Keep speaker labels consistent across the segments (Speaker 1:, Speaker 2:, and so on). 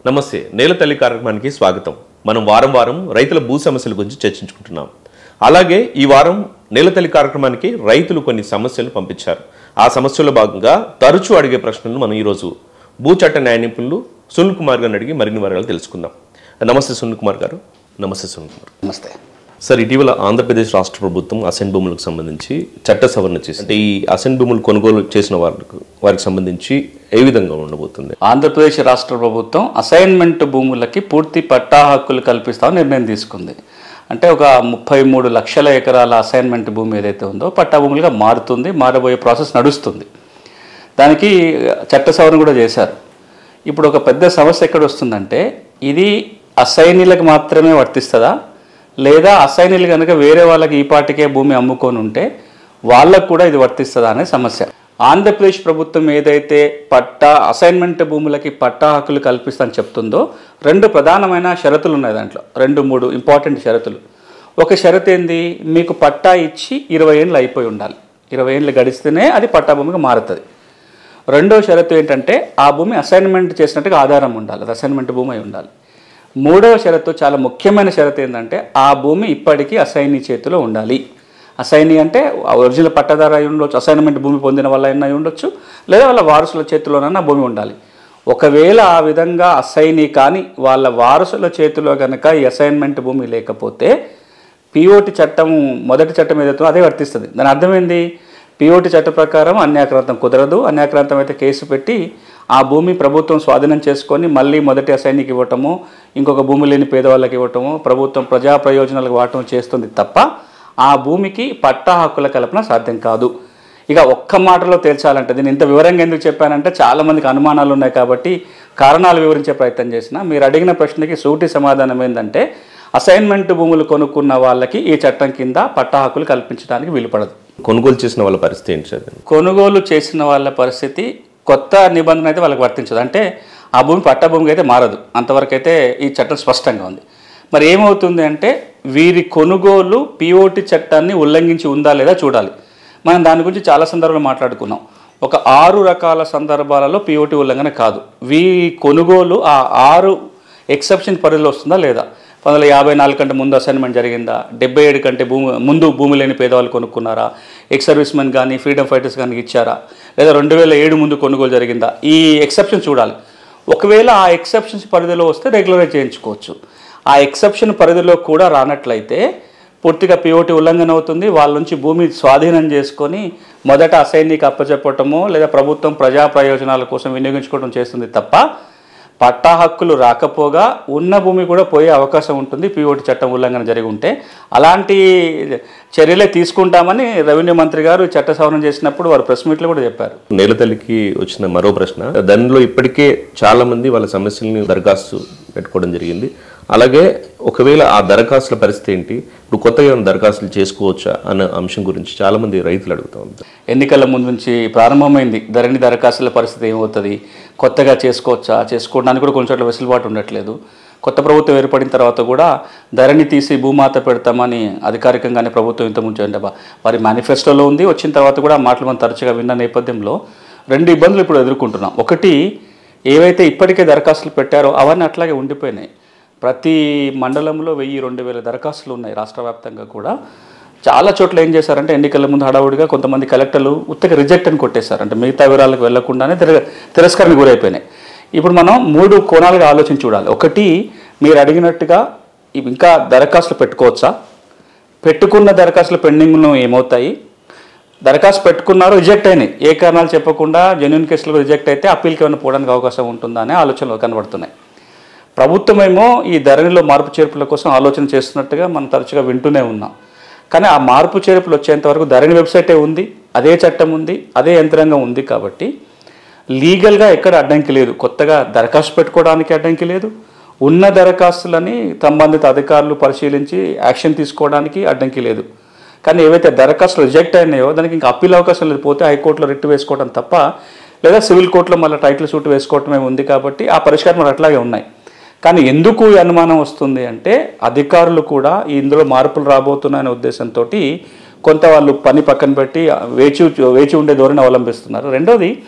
Speaker 1: నమస్తే నేల తల్లి కార్యక్రమానికి స్వాగతం మనం వారం వారం రైతుల భూ సమస్యల గురించి చర్చించుకుంటున్నాం అలాగే ఈ వారం నేల తల్లి కార్యక్రమానికి రైతులు కొన్ని సమస్యలు పంపించారు ఆ సమస్యల్లో భాగంగా తరచూ అడిగే ప్రశ్నలను మనం ఈరోజు భూ చట్ట న్యాయ నిపుణులు సునీల్ కుమార్ గారిని అడిగి మరిన్ని వివరాలు తెలుసుకుందాం నమస్తే సునీల్ కుమార్ గారు నమస్తే సునీల్ కుమార్
Speaker 2: నమస్తే
Speaker 1: సార్ ఇటీవల ఆంధ్రప్రదేశ్ రాష్ట్ర ప్రభుత్వం అసెంట్ భూములకు సంబంధించి చట్ట సవరణ చేసింది అంటే ఈ అసెంట్ భూములు కొనుగోలు చేసిన వారికి వారికి సంబంధించి ఏ విధంగా ఉండబోతుంది
Speaker 2: ఆంధ్రప్రదేశ్ రాష్ట్ర ప్రభుత్వం అసైన్మెంట్ భూములకి పూర్తి పట్టా హక్కులు కల్పిస్తామని నిర్ణయం తీసుకుంది అంటే ఒక ముప్పై మూడు లక్షల ఎకరాల అసైన్మెంట్ భూమి ఏదైతే ఉందో పట్టా భూములుగా మారుతుంది మారబోయే ప్రాసెస్ నడుస్తుంది దానికి చట్ట సవరణ కూడా చేశారు ఇప్పుడు ఒక పెద్ద సమస్య ఎక్కడ వస్తుందంటే ఇది అసైనీలకు మాత్రమే వర్తిస్తుందా లేదా అసైనీలు కనుక వేరే వాళ్ళకి ఈ పాటికే భూమి అమ్ముకొని ఉంటే వాళ్ళకు కూడా ఇది వర్తిస్తుందా అనే సమస్య ఆంధ్రప్రదేశ్ ప్రభుత్వం ఏదైతే పట్టా అసైన్మెంట్ భూములకి పట్టా హక్కులు కల్పిస్తానని చెప్తుందో రెండు ప్రధానమైన షరతులు ఉన్నాయి దాంట్లో రెండు మూడు ఇంపార్టెంట్ షరతులు ఒక షరతు ఏంది మీకు పట్టా ఇచ్చి ఇరవై ఏళ్ళు అయిపోయి ఉండాలి ఇరవై ఏళ్ళు గడిస్తేనే అది పట్టా భూమిగా మారుతుంది రెండో షరతు ఏంటంటే ఆ భూమి అసైన్మెంట్ చేసినట్టుగా ఆధారం ఉండాలి అది అసైన్మెంట్ భూమి అయి ఉండాలి మూడవ షరతు చాలా ముఖ్యమైన షరతు ఏంటంటే ఆ భూమి ఇప్పటికీ అసైనీ చేతిలో ఉండాలి అసైనీ అంటే ఒరిజినల్ పట్టదారు అయి ఉండొచ్చు అసైన్మెంట్ భూమి పొందిన వాళ్ళ అయినా అయి ఉండొచ్చు లేదా వాళ్ళ వారసుల చేతిలోనైనా భూమి ఉండాలి ఒకవేళ ఆ విధంగా అసైనీ కానీ వాళ్ళ వారసుల చేతిలో కనుక ఈ అసైన్మెంట్ భూమి లేకపోతే పిఓటి చట్టం మొదటి చట్టం ఏదైతే ఉందో అదే వర్తిస్తుంది దాని అర్థమైంది పిఓటి చట్ట ప్రకారం అన్యాక్రాంతం కుదరదు అన్యాక్రాంతం అయితే కేసు పెట్టి ఆ భూమి ప్రభుత్వం స్వాధీనం చేసుకొని మళ్ళీ మొదటి అసైనికి ఇవ్వటము ఇంకొక భూమి లేని పేదవాళ్ళకి ఇవ్వటము ప్రభుత్వం ప్రజా ప్రయోజనాలకు వాడటం చేస్తుంది తప్ప ఆ భూమికి పట్టా హక్కుల కల్పన సాధ్యం కాదు ఇక ఒక్క మాటలో తేల్చాలంటే దీన్ని ఇంత వివరంగా ఎందుకు చెప్పానంటే చాలా మందికి అనుమానాలు ఉన్నాయి కాబట్టి కారణాలు వివరించే ప్రయత్నం చేసిన మీరు అడిగిన ప్రశ్నకి సూటి సమాధానం ఏంటంటే అసైన్మెంట్ భూములు కొనుక్కున్న వాళ్ళకి ఈ చట్టం కింద పట్టా హక్కులు కల్పించడానికి వీలుపడదు
Speaker 1: కొనుగోలు చేసిన వాళ్ళ పరిస్థితి ఏంటి సార్
Speaker 2: కొనుగోలు చేసిన వాళ్ళ పరిస్థితి కొత్త నిబంధన అయితే వాళ్ళకి వర్తించదు అంటే ఆ భూమి పట్టా భూమికి అయితే మారదు అంతవరకు అయితే ఈ చట్టం స్పష్టంగా ఉంది మరి ఏమవుతుంది అంటే వీరి కొనుగోలు పిఓటి చట్టాన్ని ఉల్లంఘించి ఉందా లేదా చూడాలి మనం దాని గురించి చాలా సందర్భాలు మాట్లాడుకున్నాం ఒక ఆరు రకాల సందర్భాలలో పిఓటి ఉల్లంఘన కాదు వీరి కొనుగోలు ఆ ఆరు ఎక్సెప్షన్ పరిధిలో వస్తుందా లేదా పంతొమ్మిది వందల యాభై నాలుగు కంటే ముందు అసైన్మెంట్ జరిగిందా డెబ్బై ఏడు కంటే భూమి ముందు భూమి లేని పేదవాళ్ళు కొనుక్కున్నారా ఎక్స్ సర్వీస్ మెన్ కానీ ఫ్రీడమ్ ఫైటర్స్ కానీ ఇచ్చారా లేదా రెండు వేల ఏడు ముందు కొనుగోలు జరిగిందా ఈ ఎక్సెప్షన్ చూడాలి ఒకవేళ ఆ ఎక్సెప్షన్స్ పరిధిలో వస్తే రెగ్యులరైజ్ చేయించుకోవచ్చు ఆ ఎక్సెప్షన్ పరిధిలో కూడా రానట్లయితే పూర్తిగా పిఓటి ఉల్లంఘన అవుతుంది వాళ్ళ నుంచి భూమి స్వాధీనం చేసుకొని మొదట అసైన్యకి అప్పచెప్పటమో లేదా ప్రభుత్వం ప్రజా ప్రయోజనాల కోసం వినియోగించుకోవడం చేస్తుంది తప్ప పట్టా హక్కులు రాకపోగా ఉన్న భూమి కూడా పోయే అవకాశం ఉంటుంది పిఓటి చట్టం ఉల్లంఘన జరిగి ఉంటే అలాంటి చర్యలే తీసుకుంటామని రెవెన్యూ మంత్రి గారు చట్ట సవరణ చేసినప్పుడు వారు ప్రెస్ మీట్లో కూడా చెప్పారు
Speaker 1: నేలతల్లికి వచ్చిన మరో ప్రశ్న దానిలో ఇప్పటికే చాలా మంది వాళ్ళ సమస్యల్ని దరఖాస్తు పెట్టుకోవడం జరిగింది అలాగే ఒకవేళ ఆ దరఖాస్తుల పరిస్థితి ఏంటి ఇప్పుడు కొత్తగా ఏమైనా దరఖాస్తులు చేసుకోవచ్చా అన్న అంశం గురించి చాలా మంది రైతులు అడుగుతూ ఉంటారు
Speaker 2: ఎన్నికల ముందు నుంచి ప్రారంభమైంది ధరణి దరఖాస్తుల పరిస్థితి ఏమవుతుంది కొత్తగా చేసుకోవచ్చా చేసుకోవడానికి కూడా కొంచెం చోట్ల వెసులుబాటు ఉండట్లేదు కొత్త ప్రభుత్వం ఏర్పడిన తర్వాత కూడా ధరణి తీసి భూమాత పెడతామని అధికారికంగానే ప్రభుత్వం ఇంతకుముందు అంటే వారి మేనిఫెస్టోలో ఉంది వచ్చిన తర్వాత కూడా ఆ మాటలు మనం తరచుగా విన్న నేపథ్యంలో రెండు ఇబ్బందులు ఇప్పుడు ఎదుర్కొంటున్నాం ఒకటి ఏవైతే ఇప్పటికే దరఖాస్తులు పెట్టారో అవన్నీ అట్లాగే ఉండిపోయినాయి ప్రతి మండలంలో వెయ్యి రెండు వేల దరఖాస్తులు ఉన్నాయి రాష్ట్ర వ్యాప్తంగా కూడా చాలా చోట్ల ఏం చేశారంటే ఎన్నికల ముందు హడావుడిగా కొంతమంది కలెక్టర్లు ఉత్తగా రిజెక్ట్ అని కొట్టేశారు అంటే మిగతా వివరాలకు వెళ్లకుండానే తిర తిరస్కరణ గురైపోయినాయి ఇప్పుడు మనం మూడు కోణాలుగా ఆలోచన చూడాలి ఒకటి మీరు అడిగినట్టుగా ఇవి ఇంకా దరఖాస్తులు పెట్టుకోవచ్చా పెట్టుకున్న దరఖాస్తులు పెండింగ్లో ఏమవుతాయి దరఖాస్తు పెట్టుకున్నారు రిజెక్ట్ అయినాయి ఏ కారణాలు చెప్పకుండా జెన్యున్ కేసులు రిజెక్ట్ అయితే అప్పీల్కి ఏమైనా పోవడానికి అవకాశం ఉంటుందా అనే ఆలోచనలు కనబడుతున్నాయి ప్రభుత్వమేమో ఈ ధరణిలో మార్పు చేర్పుల కోసం ఆలోచన చేస్తున్నట్టుగా మనం తరచుగా వింటూనే ఉన్నాం కానీ ఆ మార్పు చేర్పులు వచ్చేంత వరకు ధరణి వెబ్సైటే ఉంది అదే చట్టం ఉంది అదే యంత్రాంగం ఉంది కాబట్టి లీగల్గా ఎక్కడ అడ్డంకి లేదు కొత్తగా దరఖాస్తు పెట్టుకోవడానికి అడ్డంకి లేదు ఉన్న దరఖాస్తులని సంబంధిత అధికారులు పరిశీలించి యాక్షన్ తీసుకోవడానికి అడ్డంకి లేదు కానీ ఏవైతే దరఖాస్తులు రిజెక్ట్ అయినాయో దానికి ఇంకా అప్పీల్ అవకాశం లేదు పోతే హైకోర్టులో రిట్ వేసుకోవడం తప్ప లేదా సివిల్ కోర్టులో మళ్ళీ టైటిల్ సూట్ వేసుకోవటమే ఉంది కాబట్టి ఆ పరిష్కారం మరి అట్లాగే ఉన్నాయి కానీ ఎందుకు ఈ అనుమానం వస్తుంది అంటే అధికారులు కూడా ఇందులో మార్పులు రాబోతున్నాయనే ఉద్దేశంతో కొంత వాళ్ళు పని పక్కన పెట్టి వేచి వేచి ఉండే ధోరణి అవలంబిస్తున్నారు రెండోది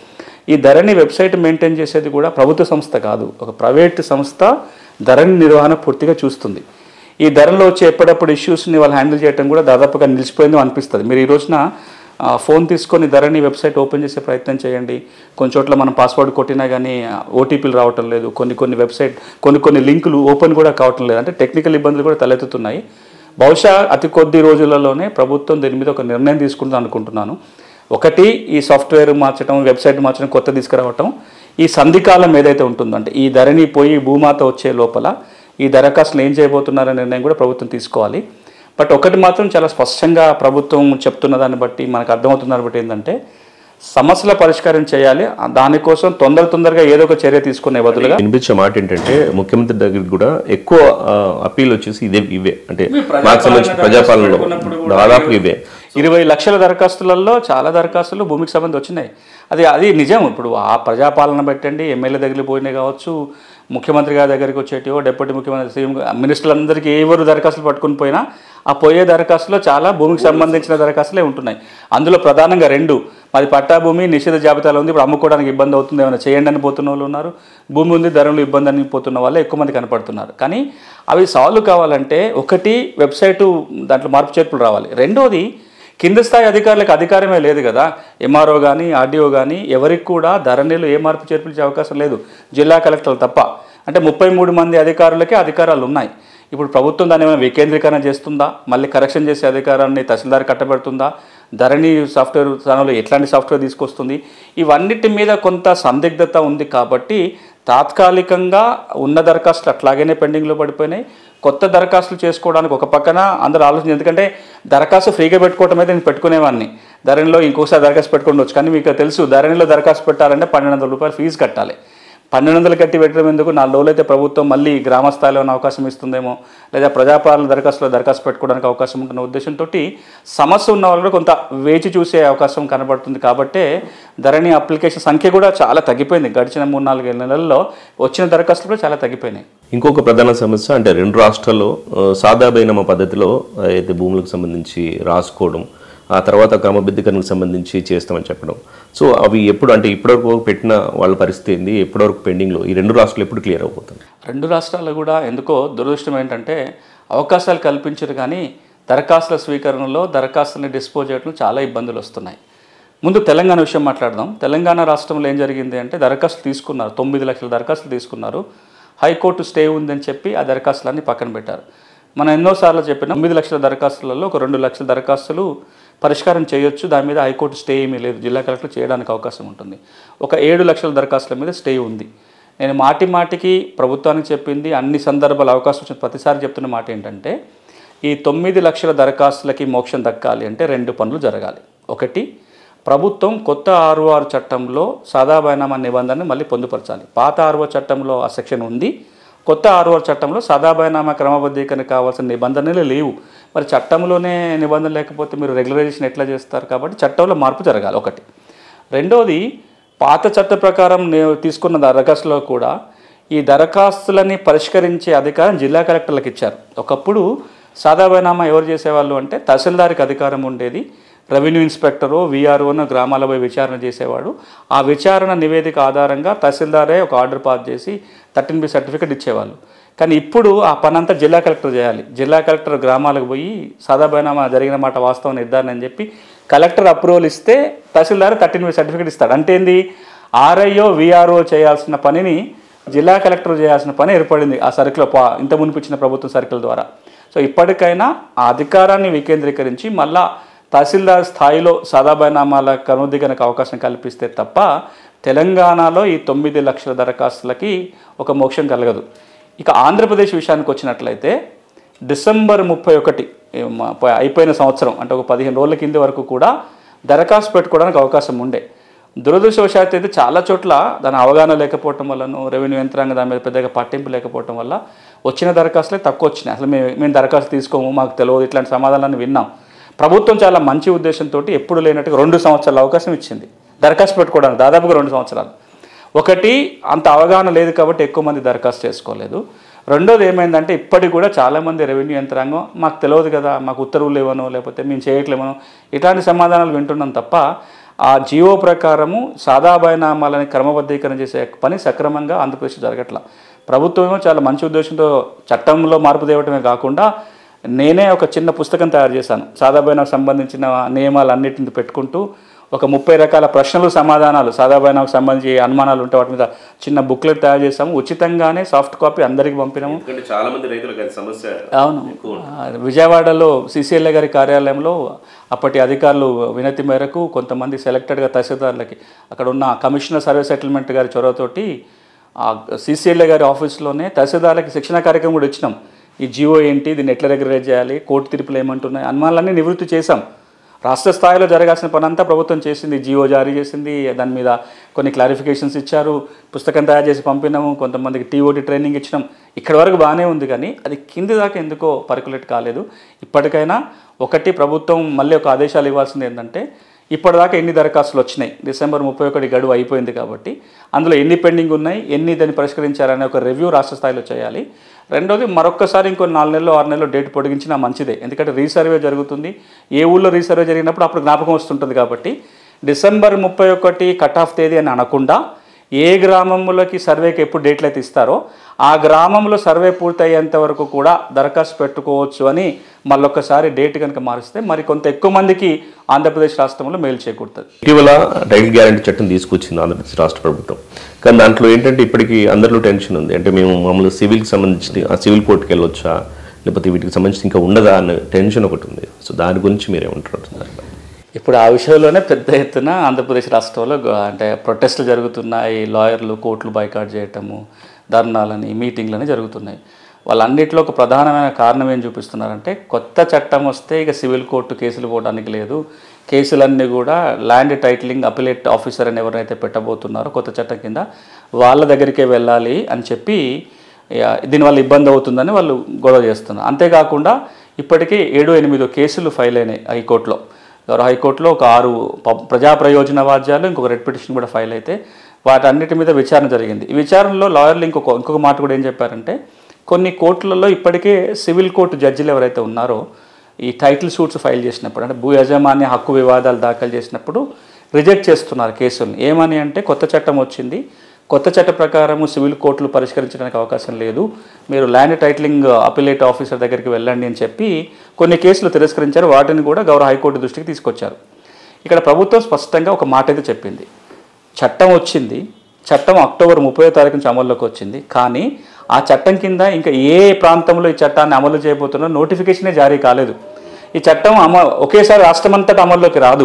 Speaker 2: ఈ ధరణి వెబ్సైట్ మెయింటైన్ చేసేది కూడా ప్రభుత్వ సంస్థ కాదు ఒక ప్రైవేట్ సంస్థ ధరణి నిర్వహణ పూర్తిగా చూస్తుంది ఈ ధరలో వచ్చే ఎప్పుడప్పుడు ఇష్యూస్ని వాళ్ళు హ్యాండిల్ చేయడం కూడా దాదాపుగా నిలిచిపోయిందో అనిపిస్తుంది మీరు ఈ రోజున ఆ, ఫోన్ తీసుకొని ధరణి వెబ్సైట్ ఓపెన్ చేసే ప్రయత్నం చేయండి కొన్ని చోట్ల మనం పాస్వర్డ్ కొట్టినా కానీ ఓటీపీలు రావటం లేదు కొన్ని కొన్ని వెబ్సైట్ కొన్ని కొన్ని లింకులు ఓపెన్ కూడా కావటం లేదు అంటే టెక్నికల్ ఇబ్బందులు కూడా తలెత్తుతున్నాయి బహుశా అతి కొద్ది రోజులలోనే ప్రభుత్వం దీని మీద ఒక నిర్ణయం తీసుకుంటుంది అనుకుంటున్నాను ఒకటి ఈ సాఫ్ట్వేర్ మార్చడం వెబ్సైట్ మార్చడం కొత్త తీసుకురావటం ఈ సంధికాలం ఏదైతే ఉంటుందో అంటే ఈ ధరణి పోయి భూమాత వచ్చే లోపల ఈ దరఖాస్తులు ఏం చేయబోతున్నారనే నిర్ణయం కూడా ప్రభుత్వం తీసుకోవాలి బట్ ఒకటి మాత్రం చాలా స్పష్టంగా ప్రభుత్వం చెప్తున్న దాన్ని బట్టి మనకు అర్థమవుతున్న దాన్ని బట్టి ఏంటంటే సమస్యల పరిష్కారం చేయాలి ఆ దానికోసం తొందర తొందరగా ఏదో ఒక చర్య తీసుకునే బదులుగా
Speaker 1: వినిపించే మాట ఏంటంటే ముఖ్యమంత్రి దగ్గరికి కూడా ఎక్కువ అప్పీల్ వచ్చేసి ఇదే ఇవే అంటే మాకు సంబంధించిన ప్రజాపాలనలో దాదాపు ఇవే
Speaker 2: ఇరవై లక్షల దరఖాస్తులలో చాలా దరఖాస్తులు భూమికి సంబంధించి వచ్చినాయి అది అది నిజం ఇప్పుడు ఆ ప్రజాపాలన పెట్టండి ఎమ్మెల్యే దగ్గరికి పోయినాయి కావచ్చు ముఖ్యమంత్రి గారి దగ్గరికి వచ్చేటివో డిప్యూటీ ముఖ్యమంత్రి సీఎం మినిస్టర్లందరికీ ఎవరు దరఖాస్తులు పట్టుకుని పోయినా ఆ పోయే దరఖాస్తులో చాలా భూమికి సంబంధించిన దరఖాస్తులే ఉంటున్నాయి అందులో ప్రధానంగా రెండు మాది పట్టా భూమి నిషేధ జాబితాలో ఉంది ఇప్పుడు అమ్ముకోవడానికి ఇబ్బంది అవుతుంది ఏమైనా చేయండి అని పోతున్న వాళ్ళు ఉన్నారు భూమి ఉంది ధరలు ఇబ్బంది అని పోతున్న వాళ్ళే ఎక్కువ మంది కనపడుతున్నారు కానీ అవి సాల్వ్ కావాలంటే ఒకటి వెబ్సైటు దాంట్లో మార్పు చేర్పులు రావాలి రెండోది కింద స్థాయి అధికారులకు అధికారమే లేదు కదా ఎంఆర్ఓ కానీ ఆర్డీఓ కానీ ఎవరికి కూడా ధరణిలో ఏ మార్పు చేర్పులు అవకాశం లేదు జిల్లా కలెక్టర్లు తప్ప అంటే ముప్పై మూడు మంది అధికారులకే అధికారాలు ఉన్నాయి ఇప్పుడు ప్రభుత్వం దాన్ని ఏమైనా వికేంద్రీకరణ చేస్తుందా మళ్ళీ కరెక్షన్ చేసే అధికారాన్ని తహసీల్దార్ కట్టబెడుతుందా ధరణి సాఫ్ట్వేర్ స్థానంలో ఎట్లాంటి సాఫ్ట్వేర్ తీసుకొస్తుంది ఇవన్నిటి మీద కొంత సందిగ్ధత ఉంది కాబట్టి తాత్కాలికంగా ఉన్న దరఖాస్తులు అట్లాగనే పెండింగ్లో పడిపోయినాయి కొత్త దరఖాస్తులు చేసుకోవడానికి ఒక పక్కన అందరూ ఆలోచన ఎందుకంటే దరఖాస్తు ఫ్రీగా పెట్టుకోవటం అయితే నేను పెట్టుకునేవాడిని ధరణిలో ఇంకోసారి దరఖాస్తు పెట్టుకోవచ్చు కానీ మీకు తెలుసు ధరణిలో దరఖాస్తు పెట్టాలంటే పన్నెండు వందల రూపాయలు ఫీజు కట్టాలి పన్నెండు వందలు కట్టి పెట్టడం ఎందుకు నాలుగు రోజులు అయితే ప్రభుత్వం మళ్ళీ గ్రామ స్థాయిలో ఉన్న అవకాశం ఇస్తుందేమో లేదా ప్రజాపాలన దరఖాస్తులో దరఖాస్తు పెట్టుకోవడానికి అవకాశం ఉంటున్న ఉద్దేశంతో సమస్య ఉన్న వాళ్ళు కూడా కొంత వేచి చూసే అవకాశం కనబడుతుంది కాబట్టే ధరణి అప్లికేషన్ సంఖ్య కూడా చాలా తగ్గిపోయింది గడిచిన మూడు నాలుగు నెలల్లో వచ్చిన దరఖాస్తులు కూడా చాలా తగ్గిపోయినాయి
Speaker 1: ఇంకొక ప్రధాన సమస్య అంటే రెండు రాష్ట్రాల్లో ఆ, సాదా బైనామా పద్ధతిలో అయితే భూములకు సంబంధించి రాసుకోవడం ఆ తర్వాత క్రమబద్ధీకరణకు సంబంధించి చేస్తామని చెప్పడం సో అవి ఎప్పుడు అంటే ఇప్పటివరకు పెట్టిన వాళ్ళ పరిస్థితి ఏంది ఎప్పటివరకు పెండింగ్లో ఈ రెండు రాష్ట్రాలు ఎప్పుడు క్లియర్ అయిపోతుంది
Speaker 2: రెండు రాష్ట్రాల్లో కూడా ఎందుకో దురదృష్టం ఏంటంటే అవకాశాలు కల్పించరు కానీ దరఖాస్తుల స్వీకరణలో దరఖాస్తుని డిస్పోజ్ చేయడం చాలా ఇబ్బందులు వస్తున్నాయి ముందు తెలంగాణ విషయం మాట్లాడదాం తెలంగాణ రాష్ట్రంలో ఏం జరిగింది అంటే దరఖాస్తులు తీసుకున్నారు తొమ్మిది లక్షల దరఖాస్తులు తీసుకున్నారు హైకోర్టు స్టే ఉందని చెప్పి ఆ దరఖాస్తులన్నీ పక్కన పెట్టారు మనం ఎన్నోసార్లు చెప్పిన తొమ్మిది లక్షల దరఖాస్తులలో ఒక రెండు లక్షల దరఖాస్తులు పరిష్కారం చేయొచ్చు దాని మీద హైకోర్టు స్టే ఏమీ లేదు జిల్లా కలెక్టర్ చేయడానికి అవకాశం ఉంటుంది ఒక ఏడు లక్షల దరఖాస్తుల మీద స్టే ఉంది నేను మాటి మాటికి ప్రభుత్వానికి చెప్పింది అన్ని సందర్భాలు అవకాశం వచ్చిన ప్రతిసారి చెప్తున్న మాట ఏంటంటే ఈ తొమ్మిది లక్షల దరఖాస్తులకి మోక్షం దక్కాలి అంటే రెండు పనులు జరగాలి ఒకటి ప్రభుత్వం కొత్త ఆర్ఓఆర్ చట్టంలో సాదా బైనామా నిబంధనని మళ్ళీ పొందుపరచాలి పాత ఆర్ఓ చట్టంలో ఆ సెక్షన్ ఉంది కొత్త ఆర్ఓఆర్ చట్టంలో సాదా బైనామా క్రమబద్ధీకరణ కావాల్సిన నిబంధనలు లేవు మరి చట్టంలోనే నిబంధన లేకపోతే మీరు రెగ్యులరైజేషన్ ఎట్లా చేస్తారు కాబట్టి చట్టంలో మార్పు జరగాలి ఒకటి రెండోది పాత చట్ట ప్రకారం నే- తీసుకున్న దరఖాస్తులో కూడా ఈ దరఖాస్తులని పరిష్కరించే అధికారం జిల్లా కలెక్టర్లకు ఇచ్చారు ఒకప్పుడు సాదా బైనామా ఎవరు చేసేవాళ్ళు అంటే తహసీల్దార్కి అధికారం ఉండేది రెవెన్యూ ఇన్స్పెక్టరు విఆర్ఓను గ్రామాల పోయి విచారణ చేసేవాడు ఆ విచారణ నివేదిక ఆధారంగా తహసీల్దారే ఒక ఆర్డర్ పాస్ చేసి థర్టీన్ బి సర్టిఫికేట్ ఇచ్చేవాళ్ళు కానీ ఇప్పుడు ఆ పని అంతా జిల్లా కలెక్టర్ చేయాలి జిల్లా కలెక్టర్ గ్రామాలకు పోయి సాదా బైనామా జరిగిన మాట వాస్తవం నిర్ధారణ అని చెప్పి కలెక్టర్ అప్రూవల్ ఇస్తే తహసీల్దార్ థర్టీన్ బి సర్టిఫికేట్ ఇస్తాడు అంటే ఏంది ఆర్ఐఓ విఆర్ఓ చేయాల్సిన పనిని జిల్లా కలెక్టర్ చేయాల్సిన పని ఏర్పడింది ఆ సర్కిల్ పా- ఇంత మునిపు ఇచ్చిన ప్రభుత్వం సర్కిల్ ద్వారా సో ఇప్పటికైనా ఆ అధికారాన్ని వికేంద్రీకరించి మళ్ళా తహసీల్దార్ స్థాయిలో సాదాబైనామాల కనుదిగనకు అవకాశం కల్పిస్తే తప్ప తెలంగాణలో ఈ తొమ్మిది లక్షల దరఖాస్తులకి ఒక మోక్షం కలగదు ఇక ఆంధ్రప్రదేశ్ విషయానికి వచ్చినట్లయితే డిసెంబర్ ముప్పై ఒకటి ఏ మా- ప- అయిపోయిన సంవత్సరం అంటే ఒక పదిహేను రోజుల కింది వరకు కూడా దరఖాస్తు పెట్టుకోవడానికి అవకాశం ఉండే దురదృష్టవశాత్తు అయితే చాలా చోట్ల దాని అవగాహన లేకపోవటం వల్లనూ రెవెన్యూ యంత్రాంగం దాని మీద పెద్దగా పట్టింపు లేకపోవటం వల్ల వచ్చిన దరఖాస్తులే తక్కువ వచ్చినాయి అసలు మేము మేము దరఖాస్తు తీసుకోము మాకు తెలియదు ఇట్లాంటి సమాధానాన్ని విన్నాం ప్రభుత్వం చాలా మంచి ఉద్దేశంతో ఎప్పుడు లేనట్టుగా రెండు సంవత్సరాల అవకాశం ఇచ్చింది దరఖాస్తు పెట్టుకోవడానికి దాదాపుగా రెండు సంవత్సరాలు ఒకటి అంత అవగాహన లేదు కాబట్టి ఎక్కువ మంది దరఖాస్తు చేసుకోలేదు రెండోది ఏమైందంటే ఇప్పటికి కూడా చాలామంది రెవెన్యూ యంత్రాంగం మాకు తెలియదు కదా మాకు ఉత్తర్వులు లేవనో లేకపోతే మేము చేయట్లేమనో ఇట్లాంటి సమాధానాలు వింటున్నాం తప్ప ఆ జియో ప్రకారము సాదా బైనామాలని క్రమబద్ధీకరణ చేసే పని సక్రమంగా ఆంధ్రప్రదేశ్ జరగట్ల ప్రభుత్వమేమో చాలా మంచి ఉద్దేశంతో చట్టంలో మార్పు తేవటమే కాకుండా నేనే ఒక చిన్న పుస్తకం తయారు చేశాను సాదా బైనాకు సంబంధించిన నియమాలన్నిటిని పెట్టుకుంటూ ఒక ముప్పై రకాల ప్రశ్నలు సమాధానాలు సాదా బైనాకు సంబంధించి అనుమానాలు ఉంటే వాటి మీద చిన్న బుక్లెట్ తయారు చేసాము ఉచితంగానే సాఫ్ట్ కాపీ అందరికీ పంపినాము
Speaker 1: ఎందుకంటే చాలా మంది రైతులకు అది సమస్య
Speaker 2: అవును ఆ, విజయవాడలో సిసిఎల్ఏ గారి కార్యాలయంలో అప్పటి అధికారులు వినతి మేరకు కొంతమంది సెలెక్టెడ్గా తహసీల్దార్లకి అక్కడ ఉన్న కమిషనర్ సర్వే సెటిల్మెంట్ గారి చొరవతోటి ఆ సిసిఎల్ఏ గారి ఆఫీస్లోనే తహసీల్దార్లకి శిక్షణ కార్యక్రమం కూడా ఇచ్చినాం ఈ జియో ఏంటి దీన్ని ఎట్లా రెగ్యులేట్ చేయాలి కోర్టు తీర్పులు ఏమంటున్నాయి అనుమానాలన్నీ నివృత్తి చేశాం రాష్ట్ర స్థాయిలో జరగాల్సిన పని అంతా ప్రభుత్వం చేసింది జియో జారీ చేసింది దాని మీద కొన్ని క్లారిఫికేషన్స్ ఇచ్చారు పుస్తకం తయారు చేసి పంపినాము కొంతమందికి టీఓటీ ట్రైనింగ్ ఇచ్చినాం ఇక్కడి వరకు బాగానే ఉంది కానీ అది కింది దాకా ఎందుకో పర్కులేట్ కాలేదు ఇప్పటికైనా ఒకటి ప్రభుత్వం మళ్ళీ ఒక ఆదేశాలు ఇవ్వాల్సింది ఏంటంటే ఇప్పటిదాకా ఎన్ని దరఖాస్తులు వచ్చినాయి డిసెంబర్ ముప్పై ఒకటి గడువు అయిపోయింది కాబట్టి అందులో ఎన్ని పెండింగ్ ఉన్నాయి ఎన్ని దాన్ని పరిష్కరించారనే ఒక రివ్యూ రాష్ట్ర స్థాయిలో చేయాలి రెండోది మరొక్కసారి ఇంకో నాలుగు నెలలు ఆరు నెలలు డేట్ పొడిగించినా మంచిదే ఎందుకంటే రీసర్వే జరుగుతుంది ఏ ఊళ్ళో రీసర్వే జరిగినప్పుడు అప్పుడు జ్ఞాపకం వస్తుంటుంది కాబట్టి డిసెంబర్ ముప్పై ఒకటి కట్ ఆఫ్ తేదీ అని అనకుండా ఏ గ్రామములకి సర్వేకి ఎప్పుడు డేట్లు అయితే ఇస్తారో ఆ గ్రామంలో సర్వే పూర్తయ్యేంత వరకు కూడా దరఖాస్తు పెట్టుకోవచ్చు అని మళ్ళొక్కసారి డేట్ కనుక మారిస్తే మరి కొంత ఎక్కువ మందికి ఆంధ్రప్రదేశ్ రాష్ట్రంలో మేలు చేకూరుతుంది
Speaker 1: ఇటీవల రైతు గ్యారంటీ చట్టం తీసుకొచ్చింది ఆంధ్రప్రదేశ్ రాష్ట్ర ప్రభుత్వం కానీ దాంట్లో ఏంటంటే ఇప్పటికీ అందరిలో టెన్షన్ ఉంది అంటే మేము మామూలు సివిల్కి సంబంధించి ఆ సివిల్ కోర్టుకి వెళ్ళొచ్చా లేకపోతే వీటికి సంబంధించి ఇంకా ఉండదా అన్న టెన్షన్ ఒకటి ఉంది సో దాని గురించి మీరేమంటారు
Speaker 2: ఇప్పుడు ఆ విషయంలోనే పెద్ద ఎత్తున ఆంధ్రప్రదేశ్ రాష్ట్రంలో గ- అంటే ప్రొటెస్టులు జరుగుతున్నాయి లాయర్లు కోర్టులు బైకాట్ చేయటము ధర్నాలని మీటింగ్లని జరుగుతున్నాయి వాళ్ళన్నిటిలో ఒక ప్రధానమైన కారణం ఏం చూపిస్తున్నారంటే కొత్త చట్టం వస్తే ఇక సివిల్ కోర్టు కేసులు పోవడానికి లేదు కేసులన్నీ కూడా ల్యాండ్ టైటిలింగ్ అపిలేట్ ఆఫీసర్ అని ఎవరైతే పెట్టబోతున్నారో కొత్త చట్టం కింద వాళ్ళ దగ్గరికే వెళ్ళాలి అని చెప్పి ఇక దీనివల్ల ఇబ్బంది అవుతుందని వాళ్ళు గొడవ చేస్తున్నారు అంతేకాకుండా ఇప్పటికీ ఏడు ఎనిమిదో కేసులు ఫైల్ అయినాయి హైకోర్టులో గౌరవ హైకోర్టులో ఒక ఆరు ప- ప్రజా ప్రయోజన వాద్యాలు ఇంకొక రెడ్ పిటిషన్ కూడా ఫైల్ అయితే వాటన్నిటి మీద విచారణ జరిగింది ఈ విచారణలో లాయర్లు ఇంకొక ఇంకొక మాట కూడా ఏం చెప్పారంటే కొన్ని కోర్టులలో ఇప్పటికే సివిల్ కోర్టు జడ్జిలు ఎవరైతే ఉన్నారో ఈ టైటిల్ సూట్స్ ఫైల్ చేసినప్పుడు అంటే భూ యాజమాన్య హక్కు వివాదాలు దాఖలు చేసినప్పుడు రిజెక్ట్ చేస్తున్నారు కేసుల్ని ఏమని అంటే కొత్త చట్టం వచ్చింది కొత్త చట్ట ప్రకారము సివిల్ కోర్టులు పరిష్కరించడానికి అవకాశం లేదు మీరు ల్యాండ్ టైటిలింగ్ అపిలేట్ ఆఫీసర్ దగ్గరికి వెళ్ళండి అని చెప్పి కొన్ని కేసులు తిరస్కరించారు వాటిని కూడా గౌరవ హైకోర్టు దృష్టికి తీసుకొచ్చారు ఇక్కడ ప్రభుత్వం స్పష్టంగా ఒక మాట అయితే చెప్పింది చట్టం వచ్చింది చట్టం అక్టోబర్ ముప్పై తారీఖు నుంచి అమల్లోకి వచ్చింది కానీ ఆ చట్టం కింద ఇంకా ఏ ప్రాంతంలో ఈ చట్టాన్ని అమలు చేయబోతున్నా నోటిఫికేషనే జారీ కాలేదు ఈ చట్టం అమ ఒకేసారి రాష్ట్రమంతటా అమల్లోకి రాదు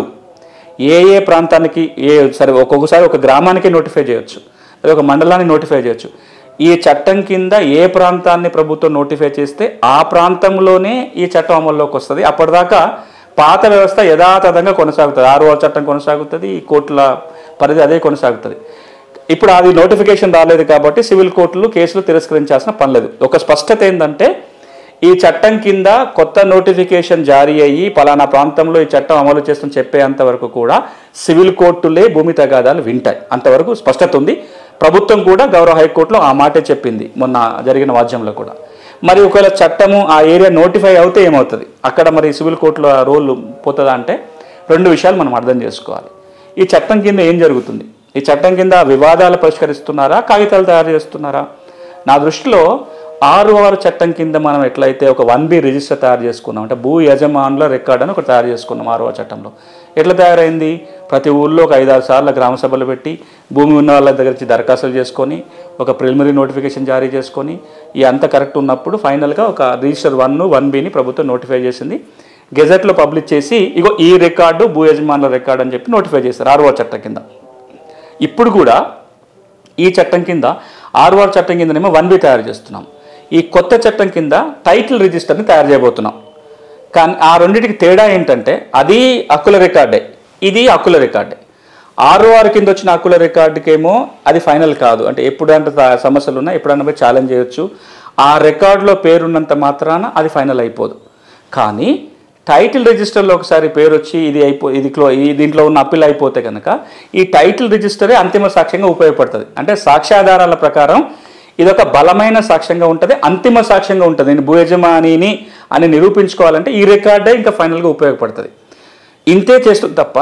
Speaker 2: ఏ ఏ ప్రాంతానికి ఏ సరే ఒక్కొక్కసారి ఒక గ్రామానికి నోటిఫై చేయొచ్చు లేదా ఒక మండలాన్ని నోటిఫై చేయొచ్చు ఈ చట్టం కింద ఏ ప్రాంతాన్ని ప్రభుత్వం నోటిఫై చేస్తే ఆ ప్రాంతంలోనే ఈ చట్టం అమల్లోకి వస్తుంది అప్పటిదాకా పాత వ్యవస్థ యథాతథంగా కొనసాగుతుంది ఆర్ఓ చట్టం కొనసాగుతుంది ఈ కోర్టుల పరిధి అదే కొనసాగుతుంది ఇప్పుడు అది నోటిఫికేషన్ రాలేదు కాబట్టి సివిల్ కోర్టులు కేసులు తిరస్కరించాల్సిన పని లేదు ఒక స్పష్టత ఏంటంటే ఈ చట్టం కింద కొత్త నోటిఫికేషన్ జారీ అయ్యి పలానా ప్రాంతంలో ఈ చట్టం అమలు చేస్తుందని చెప్పేంత వరకు కూడా సివిల్ కోర్టులే భూమి తగాదాలు వింటాయి అంతవరకు స్పష్టత ఉంది ప్రభుత్వం కూడా గౌరవ హైకోర్టులో ఆ మాటే చెప్పింది మొన్న జరిగిన వాద్యంలో కూడా మరి ఒకవేళ చట్టము ఆ ఏరియా నోటిఫై అవుతే ఏమవుతుంది అక్కడ మరి సివిల్ కోర్టుల రోల్ పోతుందా అంటే రెండు విషయాలు మనం అర్థం చేసుకోవాలి ఈ చట్టం కింద ఏం జరుగుతుంది ఈ చట్టం కింద వివాదాలు పరిష్కరిస్తున్నారా కాగితాలు తయారు చేస్తున్నారా నా దృష్టిలో ఆరు ఆరు చట్టం కింద మనం ఎట్లయితే ఒక వన్ బి రిజిస్టర్ తయారు చేసుకున్నాం అంటే భూ యజమానుల రికార్డ్ అని ఒకటి తయారు చేసుకున్నాం ఆరు ఆరు చట్టంలో ఎట్లా తయారైంది ప్రతి ఊళ్ళో ఒక ఐదారు సార్లు గ్రామ సభలు పెట్టి భూమి ఉన్న వాళ్ళ దగ్గర నుంచి దరఖాస్తులు చేసుకొని ఒక ప్రిలిమినరీ నోటిఫికేషన్ జారీ చేసుకొని ఈ అంత కరెక్ట్ ఉన్నప్పుడు ఫైనల్గా ఒక రిజిస్టర్ వన్ వన్ బిని ప్రభుత్వం నోటిఫై చేసింది గెజెట్లో పబ్లిష్ చేసి ఇగో ఈ రికార్డు భూ యజమానుల రికార్డు అని చెప్పి నోటిఫై చేశారు ఆరో చట్టం కింద ఇప్పుడు కూడా ఈ చట్టం కింద ఆర్ఓఆర్ చట్టం కిందనేమో వన్ బి తయారు చేస్తున్నాం ఈ కొత్త చట్టం కింద టైటిల్ రిజిస్టర్ని తయారు చేయబోతున్నాం కానీ ఆ రెండింటికి తేడా ఏంటంటే అది హక్కుల రికార్డే ఇది హక్కుల రికార్డే ఆర్ఓఆర్ కింద వచ్చిన హక్కుల రికార్డుకేమో అది ఫైనల్ కాదు అంటే ఎప్పుడంటే తా- సమస్యలు ఉన్నా ఎప్పుడన్నా పోయి ఛాలెంజ్ చేయొచ్చు ఆ రికార్డులో పేరున్నంత మాత్రాన అది ఫైనల్ అయిపోదు కానీ టైటిల్ రిజిస్టర్లో ఒకసారి పేరు వచ్చి ఇది అయిపో ఇది క్లో ఈ దీంట్లో ఉన్న అప్పీల్ అయిపోతే కనుక ఈ టైటిల్ రిజిస్టరే అంతిమ సాక్ష్యంగా ఉపయోగపడుతుంది అంటే సాక్ష్యాధారాల ప్రకారం ఇదొక బలమైన సాక్ష్యంగా ఉంటుంది అంతిమ సాక్ష్యంగా ఉంటుంది నేను భూ యజమానిని అని నిరూపించుకోవాలంటే ఈ రికార్డే ఇంకా ఫైనల్గా ఉపయోగపడుతుంది ఇంతే చేస్తుంది తప్ప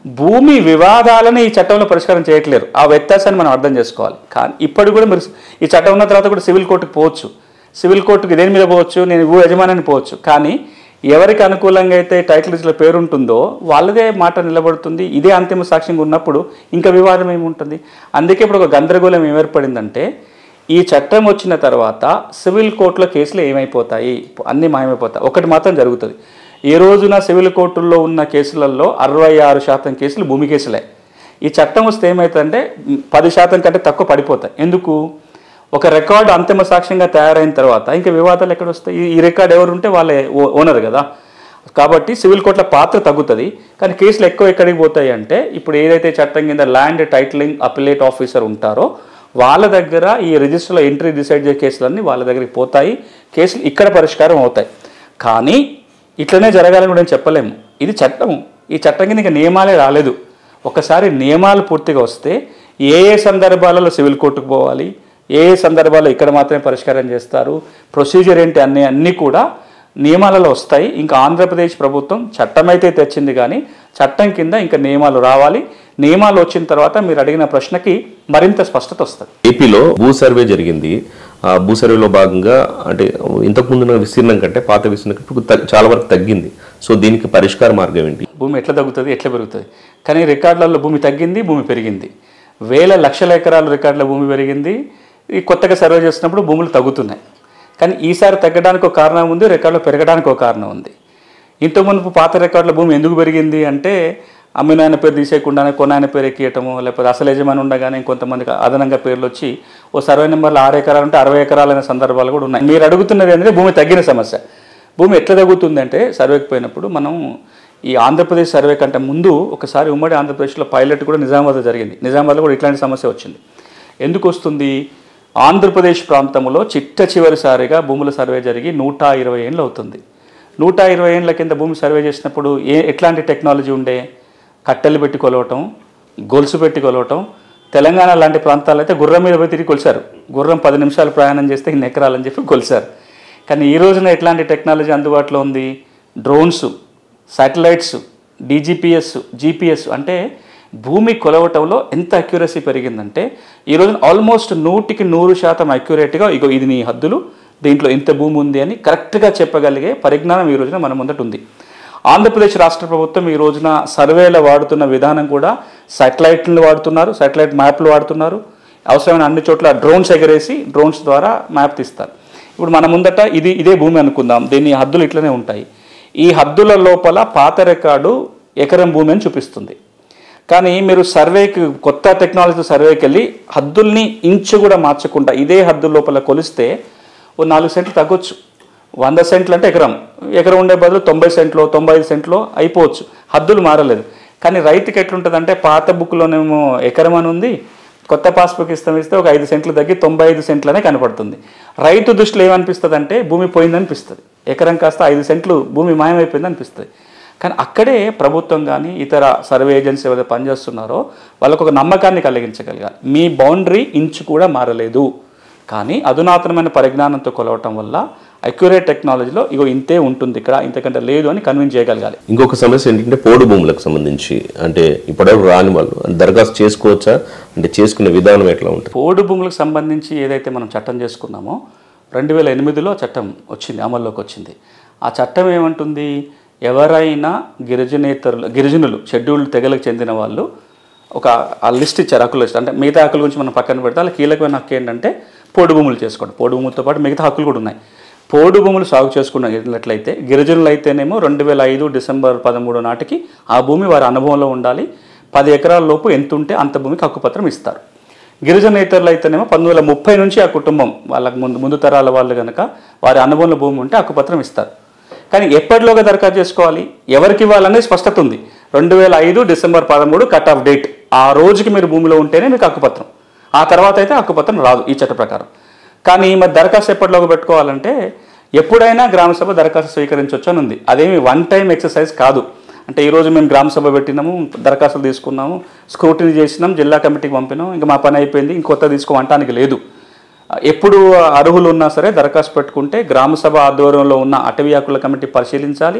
Speaker 2: భూమి వివాదాలను ఈ చట్టంలో పరిష్కారం చేయట్లేరు ఆ వ్యత్యాసాన్ని మనం అర్థం చేసుకోవాలి కానీ ఇప్పటికి కూడా మీరు ఈ చట్టం ఉన్న తర్వాత కూడా సివిల్ కోర్టుకు పోవచ్చు సివిల్ కోర్టుకి దేని మీద పోవచ్చు నేను భూ యజమాని పోవచ్చు కానీ ఎవరికి అనుకూలంగా అయితే టైటిల్ లిస్ట్లో పేరు ఉంటుందో వాళ్ళదే మాట నిలబడుతుంది ఇదే అంతిమ సాక్ష్యంగా ఉన్నప్పుడు ఇంకా వివాదం ఏముంటుంది అందుకే ఇప్పుడు ఒక గందరగోళం ఏర్పడిందంటే ఈ చట్టం వచ్చిన తర్వాత సివిల్ కోర్టులో కేసులు ఏమైపోతాయి అన్నీ మాయమైపోతాయి ఒకటి మాత్రం జరుగుతుంది ఈ రోజున సివిల్ కోర్టుల్లో ఉన్న కేసులలో అరవై ఆరు శాతం కేసులు భూమి కేసులే ఈ చట్టం వస్తే ఏమవుతుందంటే మ్, పది శాతం కంటే తక్కువ పడిపోతాయి ఎందుకు ఒక రికార్డు అంతిమ సాక్ష్యంగా తయారైన తర్వాత ఇంకా వివాదాలు ఎక్కడ వస్తాయి ఈ- ఈ రికార్డు ఎవరు ఉంటే వాళ్ళే ఓ- ఓనర్ కదా కాబట్టి సివిల్ కోర్టుల పాత్ర తగ్గుతుంది కానీ కేసులు ఎక్కువ ఎక్కడికి పోతాయి అంటే ఇప్పుడు ఏదైతే చట్టం కింద ల్యాండ్ టైటిలింగ్ అపిలేట్ ఆఫీసర్ ఉంటారో వాళ్ళ దగ్గర ఈ రిజిస్టర్లో ఎంట్రీ డిసైడ్ చేసే కేసులన్నీ వాళ్ళ దగ్గరికి పోతాయి కేసులు ఇక్కడ పరిష్కారం అవుతాయి కానీ ఇట్లనే జరగాలని కూడా నేను చెప్పలేము ఇది చట్టం ఈ చట్టం కింద ఇంకా నియమాలే రాలేదు ఒకసారి నియమాలు పూర్తిగా వస్తే ఏ ఏ సందర్భాలలో సివిల్ కోర్టుకు పోవాలి ఏ ఏ సందర్భాల్లో ఇక్కడ మాత్రమే పరిష్కారం చేస్తారు ప్రొసీజర్ ఏంటి అన్ని అన్నీ కూడా నియమాలలో వస్తాయి ఇంకా ఆంధ్రప్రదేశ్ ప్రభుత్వం చట్టం అయితే తెచ్చింది కానీ చట్టం కింద ఇంకా నియమాలు రావాలి నియమాలు వచ్చిన తర్వాత మీరు అడిగిన ప్రశ్నకి మరింత స్పష్టత వస్తుంది
Speaker 1: ఏపీలో భూ సర్వే జరిగింది ఆ భూ సర్వేలో భాగంగా అంటే ఇంతకు ముందున్న విస్తీర్ణం కంటే పాత విస్తీర్ణం కంటే ఇప్పుడు తగ్- చాలా వరకు తగ్గింది సో దీనికి పరిష్కార మార్గం ఏంటి
Speaker 2: భూమి ఎట్లా తగ్గుతుంది ఎట్లా పెరుగుతుంది కానీ రికార్డులలో భూమి తగ్గింది భూమి పెరిగింది వేల లక్షల ఎకరాల రికార్డుల భూమి పెరిగింది ఈ కొత్తగా సర్వే చేసినప్పుడు భూములు తగ్గుతున్నాయి కానీ ఈసారి తగ్గడానికి ఒక కారణం ఉంది రికార్డులు పెరగడానికి ఒక కారణం ఉంది ఇంత మునుపు పాత రికార్డుల భూమి ఎందుకు పెరిగింది అంటే అమ్మిన ఆయన పేరు తీసేయకుండానే కొనాయన పేరు ఎక్కియటము లేకపోతే అసలు యజమాని ఉండగానే ఇంకొంతమందికి అదనంగా పేర్లు వచ్చి ఓ సర్వే నెంబర్లో ఆరు ఎకరాలు ఉంటే అరవై ఎకరాలైన సందర్భాలు కూడా ఉన్నాయి మీరు అడుగుతున్నది ఏంటంటే భూమి తగ్గిన సమస్య భూమి ఎట్లా తగ్గుతుంది అంటే సర్వేకి పోయినప్పుడు మనం ఈ ఆంధ్రప్రదేశ్ సర్వే కంటే ముందు ఒకసారి ఉమ్మడి ఆంధ్రప్రదేశ్లో పైలట్ కూడా నిజామాబాద్ జరిగింది నిజామాబాద్లో కూడా ఇట్లాంటి సమస్య వచ్చింది ఎందుకు వస్తుంది ఆంధ్రప్రదేశ్ ప్రాంతంలో చిట్ట చివరిసారిగా భూముల సర్వే జరిగి నూట ఇరవై ఏళ్ళు అవుతుంది నూట ఇరవై ఏళ్ళ కింద భూమి సర్వే చేసినప్పుడు ఏ ఎట్లాంటి టెక్నాలజీ ఉండే కట్టెలు పెట్టి కొలవటం గొలుసు పెట్టి కొలవటం తెలంగాణ లాంటి ప్రాంతాల్లో అయితే గుర్రం మీద పోయి తిరిగి కొలిచారు గుర్రం పది నిమిషాలు ప్రయాణం చేస్తే ఇన్ని ఎకరాలని చెప్పి కొలిచారు కానీ ఈ రోజున ఎట్లాంటి టెక్నాలజీ అందుబాటులో ఉంది డ్రోన్స్ శాటిలైట్స్ డీజీపీఎస్ జీపీఎస్ అంటే భూమి కొలవటంలో ఎంత అక్యురసీ పెరిగిందంటే ఈ రోజున ఆల్మోస్ట్ నూటికి నూరు శాతం అక్యురేట్గా ఇగో ఇది నీ హద్దులు దీంట్లో ఇంత భూమి ఉంది అని కరెక్ట్గా చెప్పగలిగే పరిజ్ఞానం ఈ రోజున మన ముందట ఉంది ఆంధ్రప్రదేశ్ రాష్ట్ర ప్రభుత్వం ఈ రోజున సర్వేలో వాడుతున్న విధానం కూడా శాటిలైట్లు వాడుతున్నారు శాటిలైట్ మ్యాప్లు వాడుతున్నారు అవసరమైన అన్ని చోట్ల డ్రోన్స్ ఎగరేసి డ్రోన్స్ ద్వారా మ్యాప్ తీస్తారు ఇప్పుడు మన ముందట ఇది ఇదే భూమి అనుకుందాం దీని హద్దులు ఇట్లనే ఉంటాయి ఈ హద్దుల లోపల పాత రికార్డు ఎకరం భూమి అని చూపిస్తుంది కానీ మీరు సర్వేకి కొత్త టెక్నాలజీ సర్వేకి వెళ్ళి హద్దుల్ని ఇంచు కూడా మార్చకుండా ఇదే హద్దు లోపల కొలిస్తే ఓ నాలుగు సెంట్లు తగ్గొచ్చు వంద సెంట్లు అంటే ఎకరం ఎకరం ఉండే బదులు తొంభై సెంట్లో తొంభై ఐదు సెంట్లో అయిపోవచ్చు హద్దులు మారలేదు కానీ రైతుకి ఎట్లుంటుందంటే పాత బుక్లోనేమో ఎకరం అని ఉంది కొత్త పాస్బుక్ ఇస్తాం ఇస్తే ఒక ఐదు సెంట్లు తగ్గి తొంభై ఐదు సెంట్లనే కనపడుతుంది రైతు దృష్టిలో ఏమనిపిస్తుంది అంటే భూమి పోయిందనిపిస్తుంది ఎకరం కాస్త ఐదు సెంట్లు భూమి మాయమైపోయింది అనిపిస్తుంది కానీ అక్కడే ప్రభుత్వం కానీ ఇతర సర్వే ఏజెన్సీ ఎవరైతే పనిచేస్తున్నారో వాళ్ళకు ఒక నమ్మకాన్ని కలిగించగలగాలి మీ బౌండరీ ఇంచు కూడా మారలేదు కానీ అధునాతనమైన పరిజ్ఞానంతో కొలవటం వల్ల అక్యురేట్ టెక్నాలజీలో ఇగో ఇంతే ఉంటుంది ఇక్కడ ఇంతకంటే లేదు అని కన్విన్స్ చేయగలగాలి
Speaker 1: ఇంకొక సమస్య ఏంటంటే పోడు భూములకు సంబంధించి అంటే ఇప్పటివరకు రాని వాళ్ళు దరఖాస్తు చేసుకోవచ్చా అంటే చేసుకునే విధానం ఎట్లా ఉంటుంది
Speaker 2: పోడు భూములకు సంబంధించి ఏదైతే మనం చట్టం చేసుకున్నామో రెండు వేల ఎనిమిదిలో చట్టం వచ్చింది అమల్లోకి వచ్చింది ఆ చట్టం ఏమంటుంది ఎవరైనా గిరిజనేతరులు గిరిజనులు షెడ్యూల్డ్ తెగలకు చెందిన వాళ్ళు ఒక ఆ లిస్ట్ ఇచ్చారు హక్కుల లిస్ట్ అంటే మిగతా హక్కుల గురించి మనం పక్కన పెడితే వాళ్ళ కీలకమైన హక్కు ఏంటంటే పోడు భూములు చేసుకోవడం పోడు భూములతో పాటు మిగతా హక్కులు కూడా ఉన్నాయి పోడు భూములు సాగు చేసుకున్నట్లయితే గిరిజనులు అయితేనేమో రెండు వేల ఐదు డిసెంబర్ పదమూడు నాటికి ఆ భూమి వారి అనుభవంలో ఉండాలి పది ఎకరాల లోపు ఎంత ఉంటే అంత భూమికి హక్కుపత్రం ఇస్తారు గిరిజనేతరులు అయితేనేమో పంతొమ్మిది వందల ముప్పై నుంచి ఆ కుటుంబం వాళ్ళకి ముందు ముందు తరాల వాళ్ళు కనుక వారి అనుభవంలో భూమి ఉంటే హక్కుపత్రం ఇస్తారు కానీ ఎప్పటిలోగా దరఖాస్తు చేసుకోవాలి ఎవరికి ఇవ్వాలనే స్పష్టత ఉంది రెండు వేల ఐదు డిసెంబర్ పదమూడు కట్ ఆఫ్ డేట్ ఆ రోజుకి మీరు భూమిలో ఉంటేనే మీకు హక్కుపత్రం ఆ తర్వాత అయితే హక్కుపత్రం రాదు ఈ చట్ట ప్రకారం కానీ మరి దరఖాస్తు ఎప్పటిలోగా పెట్టుకోవాలంటే ఎప్పుడైనా గ్రామసభ దరఖాస్తు స్వీకరించవచ్చు అని ఉంది అదేమి వన్ టైం ఎక్సర్సైజ్ కాదు అంటే ఈరోజు మేము గ్రామసభ పెట్టినాము దరఖాస్తులు తీసుకున్నాము స్క్రూటినీ చేసినాం జిల్లా కమిటీకి పంపినాం ఇంకా మా పని అయిపోయింది ఇంకొత్త తీసుకోమంటానికి లేదు ఎప్పుడు అర్హులు ఉన్నా సరే దరఖాస్తు పెట్టుకుంటే గ్రామసభ ఆధ్వర్యంలో ఉన్న అటవీ హక్కుల కమిటీ పరిశీలించాలి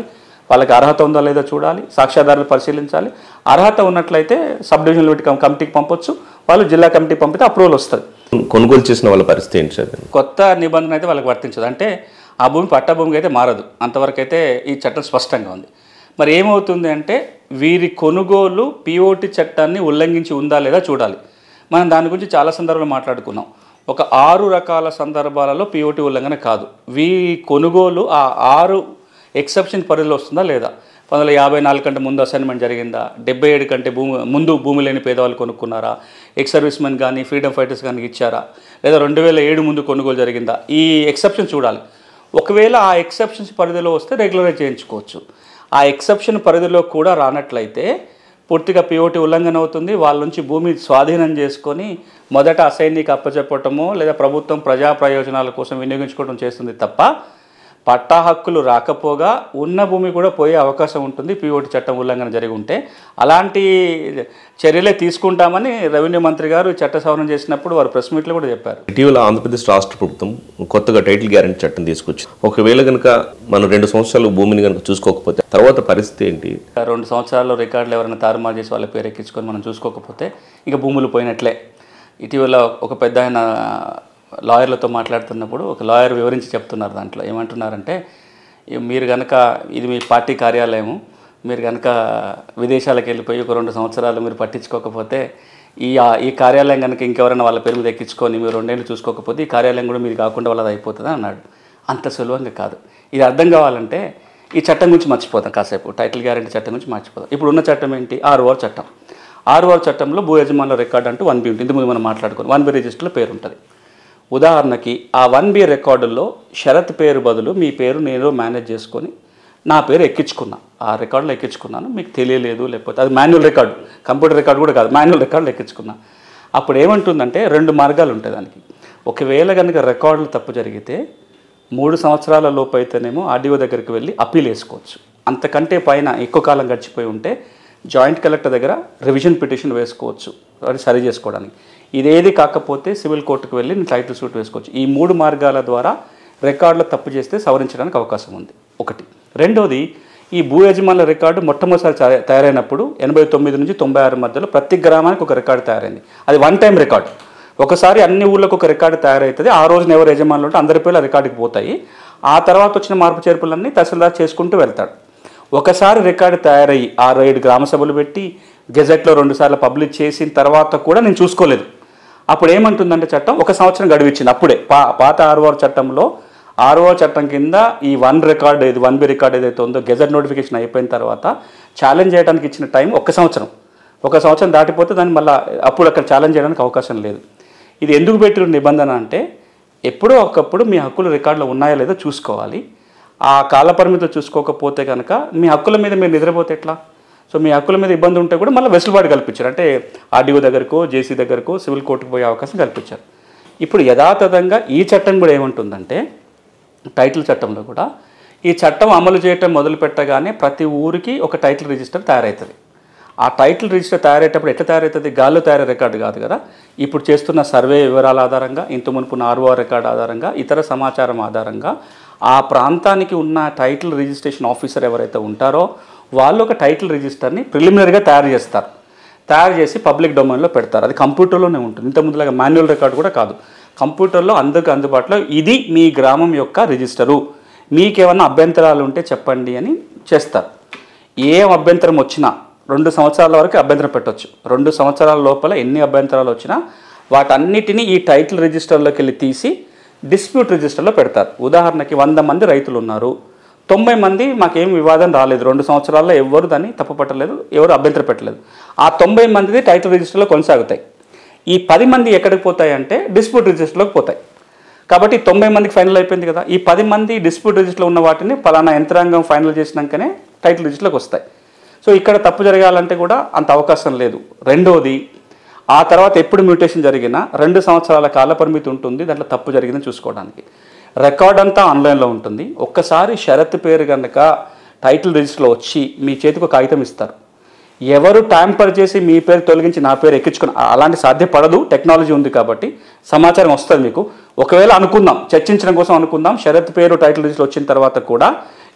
Speaker 2: వాళ్ళకి అర్హత ఉందా లేదో చూడాలి సాక్ష్యాధారాలు పరిశీలించాలి అర్హత ఉన్నట్లయితే సబ్ డివిజనల్ పెట్టి కమిటీకి పంపొచ్చు వాళ్ళు జిల్లా కమిటీకి పంపితే అప్రూవల్ వస్తుంది
Speaker 1: కొనుగోలు చేసిన వాళ్ళ పరిస్థితి ఏంటి సార్
Speaker 2: కొత్త నిబంధన అయితే వాళ్ళకి వర్తించదు అంటే ఆ భూమి పట్టా భూమికి అయితే మారదు అంతవరకు అయితే ఈ చట్టం స్పష్టంగా ఉంది మరి ఏమవుతుంది అంటే వీరి కొనుగోలు పిఓటి చట్టాన్ని ఉల్లంఘించి ఉందా లేదా చూడాలి మనం దాని గురించి చాలా సందర్భాలు మాట్లాడుకున్నాం ఒక ఆరు రకాల సందర్భాలలో పిఓటి ఉల్లంఘన కాదు వీరి కొనుగోలు ఆ ఆరు ఎక్సెప్షన్ పరిధిలో వస్తుందా లేదా పంతొమ్మిది వందల యాభై నాలుగు కంటే ముందు అసైన్మెంట్ జరిగిందా డెబ్బై ఏడు కంటే భూమి ముందు భూమి లేని పేదవాళ్ళు కొనుక్కున్నారా ఎక్స్ సర్వీస్ మెన్ కానీ ఫ్రీడమ్ ఫైటర్స్ కానీ ఇచ్చారా లేదా రెండు వేల ఏడు ముందు కొనుగోలు జరిగిందా ఈ ఎక్సెప్షన్ చూడాలి ఒకవేళ ఆ ఎక్సెప్షన్స్ పరిధిలో వస్తే రెగ్యులరైజ్ చేయించుకోవచ్చు ఆ ఎక్సెప్షన్ పరిధిలో కూడా రానట్లయితే పూర్తిగా పిఓటి ఉల్లంఘన అవుతుంది వాళ్ళ నుంచి భూమి స్వాధీనం చేసుకొని మొదట అసైన్నికి అప్పచెప్పటమో లేదా ప్రభుత్వం ప్రజా ప్రయోజనాల కోసం వినియోగించుకోవడం చేస్తుంది తప్ప పట్టా హక్కులు రాకపోగా ఉన్న భూమి కూడా పోయే అవకాశం ఉంటుంది పిఓటి చట్టం ఉల్లంఘన జరిగి ఉంటే అలాంటి చర్యలే తీసుకుంటామని రెవెన్యూ మంత్రి గారు చట్ట సవరణ చేసినప్పుడు వారు ప్రెస్ మీట్లో కూడా చెప్పారు
Speaker 1: ఇటీవల ఆంధ్రప్రదేశ్ రాష్ట్ర ప్రభుత్వం కొత్తగా టైటిల్ గ్యారెంటీ చట్టం తీసుకొచ్చింది ఒకవేళ కనుక మనం రెండు సంవత్సరాలు భూమిని కనుక చూసుకోకపోతే తర్వాత పరిస్థితి ఏంటి
Speaker 2: రెండు సంవత్సరాల్లో రికార్డులు ఎవరైనా తారుమారు చేసి వాళ్ళ పేరు ఎక్కించుకొని మనం చూసుకోకపోతే ఇక భూములు పోయినట్లే ఇటీవల ఒక పెద్ద ఆయన లాయర్లతో మాట్లాడుతున్నప్పుడు ఒక లాయర్ వివరించి చెప్తున్నారు దాంట్లో ఏమంటున్నారంటే "ఇ- మీరు కనుక ఇది మీ పార్టీ కార్యాలయము మీరు కనుక విదేశాలకు వెళ్ళిపోయి ఒక రెండు సంవత్సరాలు మీరు పట్టించుకోకపోతే ఈ ఆ- ఈ కార్యాలయం కనుక ఇంకెవరైనా వాళ్ళ పేరు మీద ఎక్కించుకొని మీరు రెండేళ్ళు చూసుకోకపోతే ఈ కార్యాలయం కూడా మీది కాకుండా వాళ్ళది అయిపోతుంది అన్నాడు అంత సులభంగా కాదు ఇది అర్థం కావాలంటే ఈ చట్టం గురించి మర్చిపోతాం కాసేపు టైటిల్ గ్యారెంటీ చట్టం గురించి మర్చిపోతాం ఇప్పుడు ఉన్న చట్టం ఏంటి ఆర్ఓఆర్ చట్టం ఆర్ఓఆర్ చట్టంలో భూ యజమానుల రికార్డు అంటూ వన్ బి ఉంటుంది ఇంతకుముందు మనం మాట్లాడుకుని వన్ బి రిజిస్టర్లో పేరు ఉంటుంది ఉదాహరణకి ఆ వన్ బి రికార్డుల్లో షరత్ పేరు బదులు మీ పేరు నేను మేనేజ్ చేసుకొని నా పేరు ఎక్కించుకున్నా ఆ రికార్డులో ఎక్కించుకున్నాను మీకు తెలియలేదు లేకపోతే అది మాన్యువల్ రికార్డు కంప్యూటర్ రికార్డు కూడా కాదు మాన్యువల్ రికార్డులో ఎక్కించుకున్నా అప్పుడు ఏమంటుందంటే రెండు మార్గాలు ఉంటాయి దానికి ఒకవేళ కనుక రికార్డులు తప్పు జరిగితే మూడు సంవత్సరాల లోపు అయితేనేమో ఆర్డీఓ దగ్గరికి వెళ్ళి అప్పీల్ వేసుకోవచ్చు అంతకంటే పైన ఎక్కువ కాలం గడిచిపోయి ఉంటే జాయింట్ కలెక్టర్ దగ్గర రివిజన్ పిటిషన్ వేసుకోవచ్చు అది సరి చేసుకోవడానికి ఇదేది కాకపోతే సివిల్ కోర్టుకు వెళ్ళి టైటిల్ సూట్ వేసుకోవచ్చు ఈ మూడు మార్గాల ద్వారా రికార్డులో తప్పు చేస్తే సవరించడానికి అవకాశం ఉంది ఒకటి రెండోది ఈ భూ యజమానుల రికార్డు మొట్టమొదటిసారి తయా- తయారైనప్పుడు ఎనభై తొమ్మిది నుంచి తొంభై ఆరు మధ్యలో ప్రతి గ్రామానికి ఒక రికార్డు తయారైంది అది వన్ టైం రికార్డు ఒకసారి అన్ని ఊళ్ళకు ఒక రికార్డు తయారవుతుంది ఆ రోజున ఎవరు యజమానులు ఉంటే అందరి పేర్లు ఆ రికార్డుకి పోతాయి ఆ తర్వాత వచ్చిన మార్పు చేర్పులన్నీ తహసీల్దార్ చేసుకుంటూ వెళ్తాడు ఒకసారి రికార్డు తయారయ్యి ఆరు ఏడు గ్రామ సభలు పెట్టి గెజెట్లో రెండుసార్లు పబ్లిష్ చేసిన తర్వాత కూడా నేను చూసుకోలేదు అప్పుడు ఏమంటుందంటే చట్టం ఒక సంవత్సరం గడువిచ్చింది అప్పుడే పా పాత ఆర్ఓఆర్ చట్టంలో ఆర్ఓఆర్ చట్టం కింద ఈ వన్ రికార్డ్ ఇది వన్ బి రికార్డ్ ఏదైతే ఉందో గెజెట్ నోటిఫికేషన్ అయిపోయిన తర్వాత ఛాలెంజ్ చేయడానికి ఇచ్చిన టైం ఒక సంవత్సరం ఒక సంవత్సరం దాటిపోతే దాన్ని మళ్ళీ అప్పుడు అక్కడ ఛాలెంజ్ చేయడానికి అవకాశం లేదు ఇది ఎందుకు పెట్టిన నిబంధన అంటే ఎప్పుడో ఒకప్పుడు మీ హక్కులు రికార్డులో ఉన్నాయో లేదో చూసుకోవాలి ఆ కాల పరిమితిలో చూసుకోకపోతే కనుక మీ హక్కుల మీద మీరు నిద్రపోతే ఎట్లా సో మీ హక్కుల మీద ఇబ్బంది ఉంటే కూడా మళ్ళీ వెసులుబాటు కల్పించారు అంటే ఆర్డీఓ దగ్గరకో జేసీ దగ్గరకో సివిల్ కోర్టుకు పోయే అవకాశం కల్పించారు ఇప్పుడు యథాతథంగా ఈ చట్టం కూడా ఏమంటుందంటే టైటిల్ చట్టంలో కూడా ఈ చట్టం అమలు చేయటం మొదలు పెట్టగానే ప్రతి ఊరికి ఒక టైటిల్ రిజిస్టర్ తయారవుతుంది ఆ టైటిల్ రిజిస్టర్ తయారయ్యేటప్పుడు ఎట్లా తయారవుతుంది గాల్లో తయారయ్యే రికార్డు కాదు కదా ఇప్పుడు చేస్తున్న సర్వే వివరాల ఆధారంగా ఇంత మునుపు ఆర్ఓఆర్ రికార్డు ఆధారంగా ఇతర సమాచారం ఆధారంగా ఆ ప్రాంతానికి ఉన్న టైటిల్ రిజిస్ట్రేషన్ ఆఫీసర్ ఎవరైతే ఉంటారో వాళ్ళు ఒక టైటిల్ రిజిస్టర్ని ప్రిలిమినరీగా తయారు చేస్తారు తయారు చేసి పబ్లిక్ డొమైన్లో పెడతారు అది కంప్యూటర్లోనే ఉంటుంది ఇంత ముందులాగా మాన్యువల్ రికార్డు కూడా కాదు కంప్యూటర్లో అందరికి అందుబాటులో ఇది మీ గ్రామం యొక్క రిజిస్టరు మీకేమన్నా అభ్యంతరాలు ఉంటే చెప్పండి అని చేస్తారు ఏ అభ్యంతరం వచ్చినా రెండు సంవత్సరాల వరకు అభ్యంతరం పెట్టొచ్చు రెండు సంవత్సరాల లోపల ఎన్ని అభ్యంతరాలు వచ్చినా వాటన్నిటిని ఈ టైటిల్ రిజిస్టర్లోకి వెళ్ళి తీసి డిస్ప్యూట్ రిజిస్టర్లో పెడతారు ఉదాహరణకి వంద మంది రైతులు ఉన్నారు తొంభై మంది మాకేం వివాదం రాలేదు రెండు సంవత్సరాల్లో ఎవరు దాన్ని తప్పుపట్టలేదు ఎవరు అభ్యంతరం పెట్టలేదు ఆ తొంభై మందిది టైటిల్ రిజిస్టర్లో కొనసాగుతాయి ఈ పది మంది ఎక్కడికి పోతాయి అంటే డిస్ప్యూట్ రిజిస్టర్లోకి పోతాయి కాబట్టి తొంభై మందికి ఫైనల్ అయిపోయింది కదా ఈ పది మంది డిస్ప్యూట్ రిజిస్టర్లో ఉన్న వాటిని పలానా యంత్రాంగం ఫైనల్ చేసినాకనే టైటిల్ రిజిస్టర్లోకి వస్తాయి సో ఇక్కడ తప్పు జరగాలంటే కూడా అంత అవకాశం లేదు రెండోది ఆ తర్వాత ఎప్పుడు మ్యూటేషన్ జరిగినా రెండు సంవత్సరాల కాల పరిమితి ఉంటుంది దాంట్లో తప్పు జరిగిందని చూసుకోవడానికి రికార్డ్ అంతా ఆన్లైన్లో ఉంటుంది ఒక్కసారి షరత్ పేరు కనుక టైటిల్ రిజిస్టర్లో వచ్చి మీ చేతికి ఒక కాగితం ఇస్తారు ఎవరు ట్యాంపర్ చేసి మీ పేరు తొలగించి నా పేరు ఎక్కించుకుని అలాంటి సాధ్యపడదు టెక్నాలజీ ఉంది కాబట్టి సమాచారం వస్తుంది మీకు ఒకవేళ అనుకుందాం చర్చించడం కోసం అనుకుందాం షరత్ పేరు టైటిల్ లిస్ట్లో వచ్చిన తర్వాత కూడా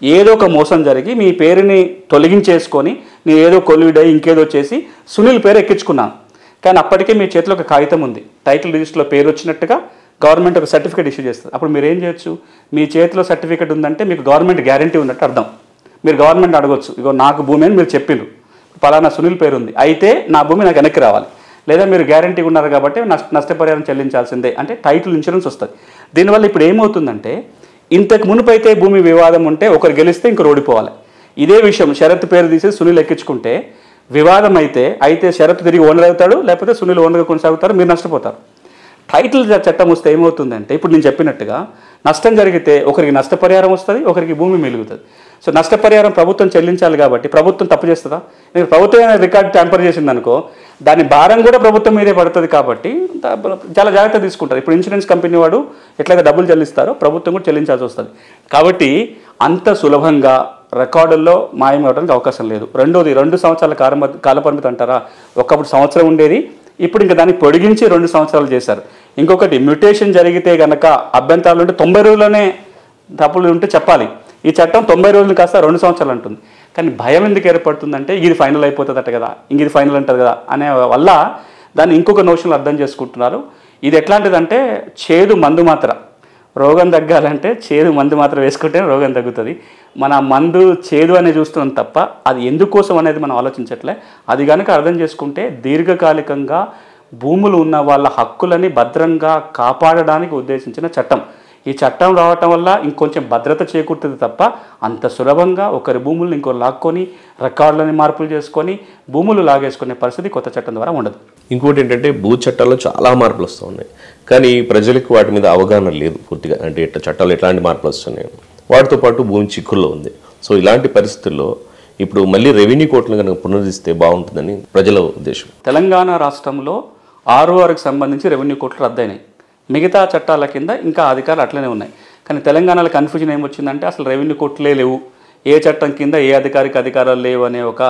Speaker 2: ఏదో ఒక మోసం జరిగి మీ పేరుని తొలగించేసుకొని నేను ఏదో కొలివిడై ఇంకేదో చేసి సునీల్ పేరు ఎక్కించుకున్నాను కానీ అప్పటికే మీ చేతిలో ఒక కాగితం ఉంది టైటిల్ రిజిస్టర్లో పేరు వచ్చినట్టుగా గవర్నమెంట్ ఒక సర్టిఫికేట్ ఇష్యూ చేస్తుంది అప్పుడు మీరు ఏం చేయొచ్చు మీ చేతిలో సర్టిఫికేట్ ఉందంటే మీకు గవర్నమెంట్ గ్యారంటీ ఉన్నట్టు అర్థం మీరు గవర్నమెంట్ అడగొచ్చు ఇగో నాకు భూమి అని మీరు చెప్పిండ్రు పలానా సునీల్ పేరు ఉంది అయితే నా భూమి నాకు వెనక్కి రావాలి లేదా మీరు గ్యారంటీ ఉన్నారు కాబట్టి నష్ట నష్టపరిహారం చెల్లించాల్సిందే అంటే టైటిల్ ఇన్సూరెన్స్ వస్తుంది దీనివల్ల ఇప్పుడు ఏమవుతుందంటే ఇంతకు మునుపైతే భూమి వివాదం ఉంటే ఒకరు గెలిస్తే ఇంకొకరు ఓడిపోవాలి ఇదే విషయం షరత్ పేరు తీసి సునీల్ ఎక్కించుకుంటే వివాదం అయితే అయితే షరత్ తిరిగి ఓనర్ అవుతాడు లేకపోతే సునీల్ ఓనర్గా కొనసాగుతారు మీరు నష్టపోతారు టైటిల్ చ- చట్టం వస్తే ఏమవుతుందంటే ఇప్పుడు నేను చెప్పినట్టుగా నష్టం జరిగితే ఒకరికి నష్టపరిహారం వస్తుంది ఒకరికి భూమి మిలుగుతుంది సో నష్టపరిహారం ప్రభుత్వం చెల్లించాలి కాబట్టి ప్రభుత్వం తప్పు చేస్తుందా నేను ప్రభుత్వం ఏదైనా రికార్డ్ ట్యాంపర్ చేసింది అనుకో దాని భారం కూడా ప్రభుత్వం మీదే పడుతుంది కాబట్టి దా- చాలా జాగ్రత్త తీసుకుంటారు ఇప్పుడు ఇన్సూరెన్స్ కంపెనీ వాడు ఎట్లయితే డబ్బులు చెల్లిస్తారో ప్రభుత్వం కూడా చెల్లించాల్సి వస్తుంది కాబట్టి అంత సులభంగా రికార్డుల్లో మాయం అవడానికి అవకాశం లేదు రెండోది రెండు సంవత్సరాల కాల కాలపరిమితి అంటారా ఒకప్పుడు సంవత్సరం ఉండేది ఇప్పుడు ఇంకా దాన్ని పొడిగించి రెండు సంవత్సరాలు చేశారు ఇంకొకటి మ్యూటేషన్ జరిగితే గనక అభ్యంతరాలు ఉంటే తొంభై రోజుల్లోనే తప్పులు ఉంటే చెప్పాలి ఈ చట్టం తొంభై రోజులు కాస్త రెండు సంవత్సరాలు అంటుంది కానీ భయం ఎందుకు ఏర్పడుతుందంటే ఇది ఫైనల్ అయిపోతుందట కదా ఇంక ఇది ఫైనల్ అంటారు కదా అనే వల్ల దాన్ని ఇంకొక నోషన్లు అర్థం చేసుకుంటున్నారు ఇది ఎట్లాంటిదంటే చేదు మందు మాత్ర రోగం తగ్గాలంటే చేదు మందు మాత్రం వేసుకుంటే రోగం తగ్గుతుంది మన ఆ మందు చేదు అనే చూస్తున్నాం తప్ప అది ఎందుకోసం అనేది మనం ఆలోచించట్లే అది కనుక అర్థం చేసుకుంటే దీర్ఘకాలికంగా భూములు ఉన్న వాళ్ళ హక్కులని భద్రంగా కాపాడడానికి ఉద్దేశించిన చట్టం ఈ చట్టం రావటం వల్ల ఇంకొంచెం భద్రత చేకూరుతుంది తప్ప అంత సులభంగా ఒకరి భూములను ఇంకో లాక్కొని రికార్డులని మార్పులు చేసుకొని భూములు లాగేసుకునే పరిస్థితి కొత్త చట్టం ద్వారా ఉండదు
Speaker 1: ఇంకోటి ఏంటంటే భూ చట్టాల్లో చాలా మార్పులు వస్తూ ఉన్నాయి కానీ ప్రజలకు వాటి మీద అవగాహన లేదు పూర్తిగా అంటే ఇట్లా చట్టాలు ఎట్లాంటి మార్పులు వస్తున్నాయి వాటితో పాటు భూమి చిక్కుల్లో ఉంది సో ఇలాంటి పరిస్థితుల్లో ఇప్పుడు మళ్ళీ రెవెన్యూ కోర్టులు కనుక పునరుద్ధరిస్తే బాగుంటుందని ప్రజల ఉద్దేశం
Speaker 2: తెలంగాణ రాష్ట్రంలో ఆర్ఓఆర్కి సంబంధించి రెవెన్యూ కోర్టులు రద్దయినాయి మిగతా చట్టాల కింద ఇంకా అధికారులు అట్లనే ఉన్నాయి కానీ తెలంగాణలో కన్ఫ్యూజన్ ఏమొచ్చిందంటే అసలు రెవెన్యూ కోర్టులే లేవు ఏ చట్టం కింద ఏ అధికారికి అధికారాలు లేవు అనే ఒక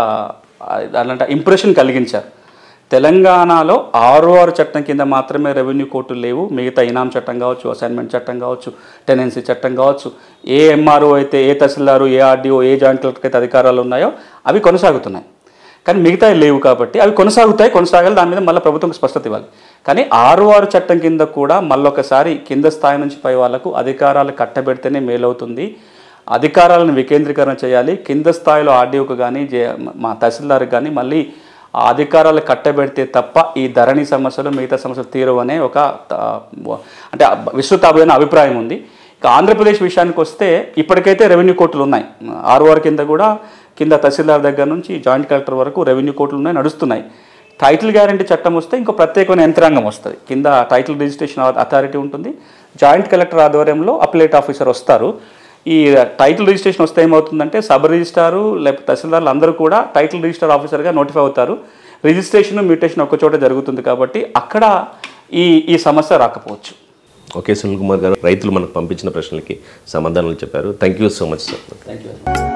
Speaker 2: అలాంటి ఇంప్రెషన్ కలిగించారు తెలంగాణలో ఆర్ఓఆర్ చట్టం కింద మాత్రమే రెవెన్యూ కోర్టులు లేవు మిగతా ఇనాం చట్టం కావచ్చు అసైన్మెంట్ చట్టం కావచ్చు టెనెన్సీ చట్టం కావచ్చు ఏ ఎంఆర్ఓ అయితే ఏ తహసీల్దారు ఏ ఆర్డీఓ ఏ జాయింట్ కలెక్టర్ అయితే అధికారాలు ఉన్నాయో అవి కొనసాగుతున్నాయి కానీ మిగతా లేవు కాబట్టి అవి కొనసాగుతాయి కొనసాగాలి దాని మీద మళ్ళీ ప్రభుత్వం స్పష్టత ఇవ్వాలి కానీ ఆరు ఆరు చట్టం కింద కూడా మళ్ళొకసారి కింద స్థాయి నుంచి పై వాళ్ళకు అధికారాలు కట్టబెడితేనే మేలవుతుంది అధికారాలను వికేంద్రీకరణ చేయాలి కింద స్థాయిలో ఆర్డీఓకి కానీ జే మా తహసీల్దార్కి కానీ మళ్ళీ ఆ అధికారాలు కట్టబెడితే తప్ప ఈ ధరణి సమస్యలు మిగతా సమస్యలు తీరవు అనే ఒక ఆ, అంటే విస్తృతమైన అభిప్రాయం ఉంది ఇక ఆంధ్రప్రదేశ్ విషయానికి వస్తే ఇప్పటికైతే రెవెన్యూ కోర్టులు ఉన్నాయి ఆర్ఓఆర్ కింద కూడా కింద తహసీల్దార్ దగ్గర నుంచి జాయింట్ కలెక్టర్ వరకు రెవెన్యూ కోర్టులు ఉన్నాయి నడుస్తున్నాయి టైటిల్ గ్యారంటీ చట్టం వస్తే ఇంకో ప్రత్యేకమైన యంత్రాంగం వస్తుంది కింద టైటిల్ రిజిస్ట్రేషన్ అథారిటీ ఉంటుంది జాయింట్ కలెక్టర్ ఆధ్వర్యంలో అప్లేట్ ఆఫీసర్ వస్తారు ఈ టైటిల్ రిజిస్ట్రేషన్ వస్తే ఏమవుతుందంటే సబ్ రిజిస్టారు లేకపోతే తహసీల్దార్లు అందరూ కూడా టైటిల్ రిజిస్టర్ ఆఫీసర్గా నోటిఫై అవుతారు రిజిస్ట్రేషన్ మ్యూటేషన్ ఒక చోట జరుగుతుంది కాబట్టి అక్కడ ఈ ఈ సమస్య రాకపోవచ్చు
Speaker 1: ఓకే సునీల్ కుమార్ గారు రైతులు మనకు పంపించిన ప్రశ్నలకి సమాధానాలు చెప్పారు thank you so much sir
Speaker 2: thank you